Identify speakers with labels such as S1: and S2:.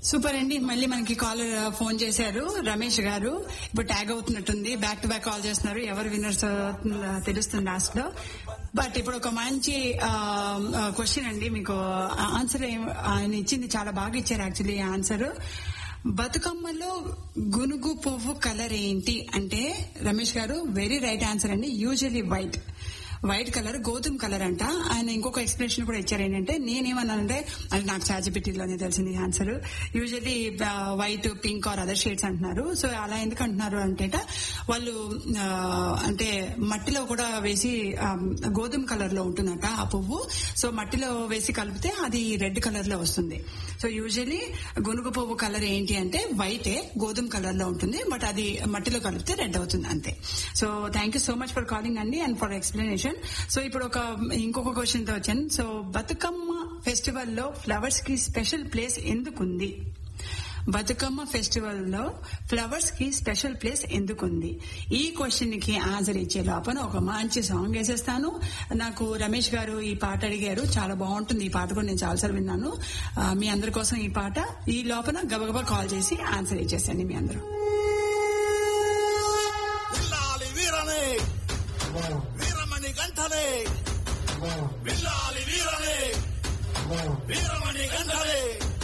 S1: super అండి మళ్ళీ మనకి కాలర్ ఫోన్ చేశారు రమేష్ గారు ఇప్పుడు ట్యాగ్ అవుతున్నట్టుంది బ్యాక్ టు బ్యాక్ కాల్ చేస్తున్నారు ఎవరు విన్నర్స్ తెలుస్తుంది లాస్ట్ లో బట్ ఇప్పుడు ఒక మంచి క్వశ్చన్ అండి మీకు ఆన్సర్ ఆయన ఇచ్చింది చాలా బాగా ఇచ్చారు యాక్చువల్లీ ఆన్సర్ బతుకమ్మలో గునుగు పువ్వు కలర్ ఏంటి అంటే రమేష్ గారు వెరీ రైట్ ఆన్సర్ అండి యూజువలీ వైట్ వైట్ కలర్ గోధుమ కలర్ అంట ఆయన ఇంకొక ఎక్స్ప్లెనేషన్ కూడా ఇచ్చారు ఏంటంటే నేనేమన్నానంటే అది నాకు చాచిపెట్టిలోనే తెలిసింది answer usually white pink or other shades అంటున్నారు సో అలా ఎందుకు అంటున్నారు అంటే వాళ్ళు ఆ, అంటే మట్టిలో కూడా వేసి ఆ, గోధుమ కలర్ లో ఉంటుందంట ఆ పువ్వు సో మట్టిలో వేసి కలిపితే అది రెడ్ కలర్ లో వస్తుంది సో యూజువల్లీ గునుగు పువ్వు కలర్ ఏంటి అంటే వైటే గోధుమ కలర్ లో ఉంటుంది బట్ అది మట్టిలో కలిపితే రెడ్ అవుతుంది అంతే so thank you so much for calling అండి అండ్ ఫర్ ఎక్స్ప్లెనేషన్ సో ఇప్పుడు ఒక ఇంకొక క్వశ్చన్ తో వచ్చాను సో బతుకమ్మ ఫెస్టివల్ లో ఫ్లవర్స్ కి స్పెషల్ ప్లేస్ ఎందుకుంది బతుకమ్మ ఫెస్టివల్ లో ఫ్లవర్స్ కి స్పెషల్ ప్లేస్ ఎందుకుంది ఈ క్వశ్చన్ కి ఆన్సర్ ఇచ్చే లోపల ఒక మంచి సాంగ్ వేసేస్తాను నాకు రమేష్ గారు ఈ పాట అడిగారు చాలా బాగుంటుంది ఈ పాట కూడా నేను చాలాసార్లు విన్నాను ఆ, మీ అందరి కోసం ఈ పాట ఈ లోపల గబగబా కాల్ చేసి ఆన్సర్ ఇచ్చేసండి మీ అందరూ
S2: విల్లాలి వీరనే వీరమణి గంటలే విల్లాలి వీరనే వీరమణి గంటలే